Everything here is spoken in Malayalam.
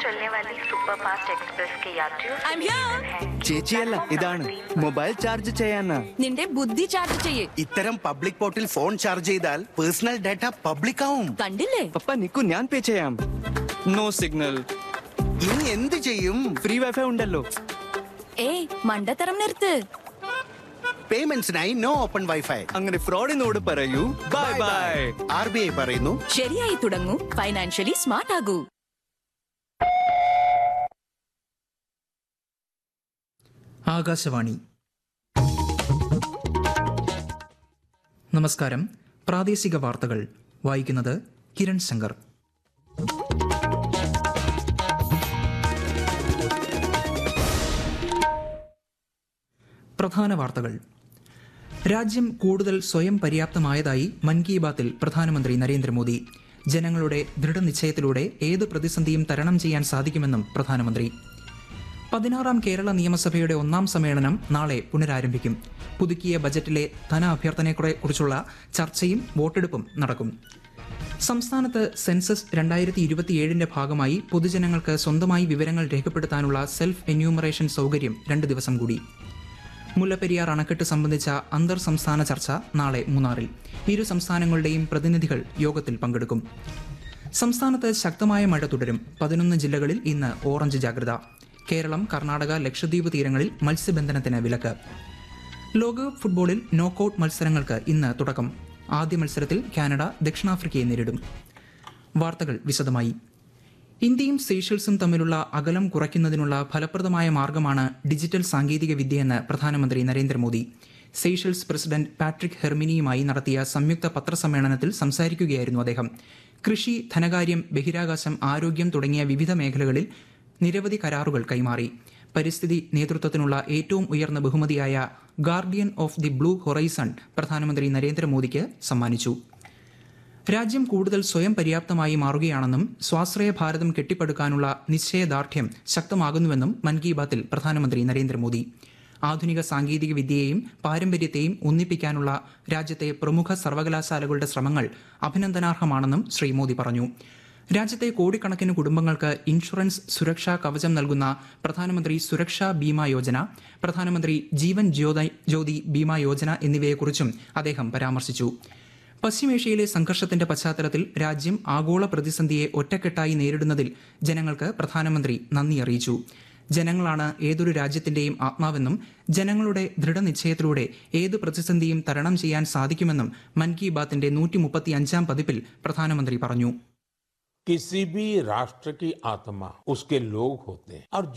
चलने वाली सुपर फास्ट एक्सप्रेस के यात्रियों से I'm here. निवेदन है कि ചേച്ചിയല്ല ഇതാണ് മൊബൈൽ ചാർജ് ചെയ്യാനാ നിന്റെ ബുദ്ധി ചാർജ് ചെയ്യേ ഇത്തരം പബ്ലിക് പോർട്ടിൽ ഫോൺ ചാർജ് ചെയ്താൽ പേഴ്സണൽ ഡാറ്റ പബ്ലിക് ആവും കണ്ടില്ലേ പപ്പ നിക്കു ഞാൻ പേ ചെയ്യാം നോ സിഗ്നൽ ഇനി എന്ത് ചെയ്യും ഫ്രീ വൈഫൈ ഉണ്ടല്ലോ ഏയ് മണ്ടത്തരം നിർത്ത് പേയ്മെന്റ്സിനായി നോ ഓപ്പൺ വൈഫൈ അങ്ങനെ ഫ്രോഡിനോട് പറയൂ bye bye R B I പറയുന്നു ശരിയായി തുടങ്ങൂ ഫൈനാൻഷ്യലി സ്മാർട്ട് ആകൂ ആകാശവാണി നമസ്കാരം പ്രാദേശിക വാർത്തകൾ വായിക്കുന്നത് കിരൺ ശങ്കർ പ്രധാന വാർത്തകൾ രാജ്യം കൂടുതൽ സ്വയം പര്യാപ്തമായതായി മൻ കി ബാത്തിൽ പ്രധാനമന്ത്രി നരേന്ദ്രമോദി ജനങ്ങളുടെ ദൃഢനിശ്ചയത്തിലൂടെ ഏത് പ്രതിസന്ധിയും തരണം ചെയ്യാൻ സാധിക്കുമെന്നും പ്രധാനമന്ത്രി പതിനാറാം കേരള നിയമസഭയുടെ ഒന്നാം സമ്മേളനം നാളെ പുനരാരംഭിക്കും പുതുക്കിയ ബജറ്റിലെ ധനാഭ്യർത്ഥനയെക്കുറിച്ചുള്ള ചർച്ചയും വോട്ടെടുപ്പും നടക്കും സംസ്ഥാനത്ത് സെൻസസ് രണ്ടായിരത്തി ഇരുപത്തിയേഴിന്റെ ഭാഗമായി പൊതുജനങ്ങൾക്ക് സ്വന്തമായി വിവരങ്ങൾ രേഖപ്പെടുത്താനുള്ള സെൽഫ് എന്യൂമറേഷൻ സൗകര്യം രണ്ട് ദിവസം കൂടി മുല്ലപ്പെരിയാർ അണക്കെട്ട് സംബന്ധിച്ച അന്തർ സംസ്ഥാന ചർച്ച നാളെ മൂന്നാറിൽ ഇരു സംസ്ഥാനങ്ങളുടെയും പ്രതിനിധികൾ യോഗത്തിൽ പങ്കെടുക്കും സംസ്ഥാനത്ത് ശക്തമായ മഴ തുടരും പതിനൊന്ന് ജില്ലകളിൽ ഇന്ന് ഓറഞ്ച് ജാഗ്രത കേരളം കർണാടക ലക്ഷദ്വീപ് തീരങ്ങളിൽ മത്സ്യബന്ധനത്തിന് വിലക്ക് ലോകകപ്പ് ഫുട്ബോളിൽ നോക്കൌട്ട് മത്സരങ്ങൾക്ക് ഇന്ന് തുടക്കം ആദ്യ മത്സരത്തിൽ കാനഡ ദക്ഷിണാഫ്രിക്കയെ നേരിടും വാർത്തകൾ വിശദമായി ഇന്ത്യയും സീഷൽസും തമ്മിലുള്ള അകലം കുറയ്ക്കുന്നതിനുള്ള ഫലപ്രദമായ മാർഗമാണ് ഡിജിറ്റൽ സാങ്കേതിക വിദ്യയെന്ന് പ്രധാനമന്ത്രി നരേന്ദ്രമോദി സീഷൽസ് പ്രസിഡന്റ് പാട്രിക് ഹെർമിനിയുമായി നടത്തിയ സംയുക്ത പത്രസമ്മേളനത്തിൽ സംസാരിക്കുകയായിരുന്നു അദ്ദേഹം കൃഷി ധനകാര്യം ബഹിരാകാശം ആരോഗ്യം തുടങ്ങിയ വിവിധ മേഖലകളിൽ നിരവധി കരാറുകൾ കൈമാറി പരിസ്ഥിതി നേതൃത്വത്തിനുള്ള ഏറ്റവും ഉയർന്ന ബഹുമതിയായ guardian of the blue horizon പ്രധാനമന്ത്രി നരേന്ദ്രമോദിക്ക് സമ്മാനിച്ചു രാജ്യം കൂടുതൽ സ്വയം പര്യാപ്തമായി മാറുകയാണെന്നും സ്വാശ്രയ ഭാരതം കെട്ടിപ്പടുക്കാനുള്ള നിശ്ചയദാർഢ്യം ശക്തമാകുന്നുവെന്നും മൻ കി ബാത്തിൽ പ്രധാനമന്ത്രി നരേന്ദ്രമോദി ആധുനിക സാങ്കേതിക വിദ്യയെയും പാരമ്പര്യത്തെയും ഒന്നിപ്പിക്കാനുള്ള രാജ്യത്തെ പ്രമുഖ സർവകലാശാലകളുടെ ശ്രമങ്ങൾ അഭിനന്ദനാർഹമാണെന്നും ശ്രീ മോദി പറഞ്ഞു രാജ്യത്തെ കോടിക്കണക്കിന് കുടുംബങ്ങൾക്ക് ഇൻഷുറൻസ് സുരക്ഷാ കവചം നൽകുന്ന പ്രധാനമന്ത്രി സുരക്ഷാ ബീമാ യോജന പ്രധാനമന്ത്രി ജീവൻ ജ്യോതി ജ്യോതി ബീമാ യോജന എന്നിവയെക്കുറിച്ചും അദ്ദേഹം പരാമർശിച്ചു പശ്ചിമേഷ്യയിലെ സംഘർഷത്തിന്റെ പശ്ചാത്തലത്തിൽ രാജ്യം ആഗോള പ്രതിസന്ധിയെ ഒറ്റക്കെട്ടായി നേരിടുന്നതിൽ ജനങ്ങൾക്ക് പ്രധാനമന്ത്രി നന്ദി അറിയിച്ചു ജനങ്ങളാണ് ഏതൊരു രാജ്യത്തിന്റെയും ആത്മാവെന്നും ജനങ്ങളുടെ ദൃഢനിശ്ചയത്തിലൂടെ ഏത് പ്രതിസന്ധിയും തരണം ചെയ്യാൻ സാധിക്കുമെന്നും മൻ കി ബാത്തിന്റെ നൂറ്റി മുപ്പത്തി അഞ്ചാം പതിപ്പിൽ പ്രധാനമന്ത്രി പറഞ്ഞു किसी भी राष्ट्र की आत्मा उसके लोग होते हैं और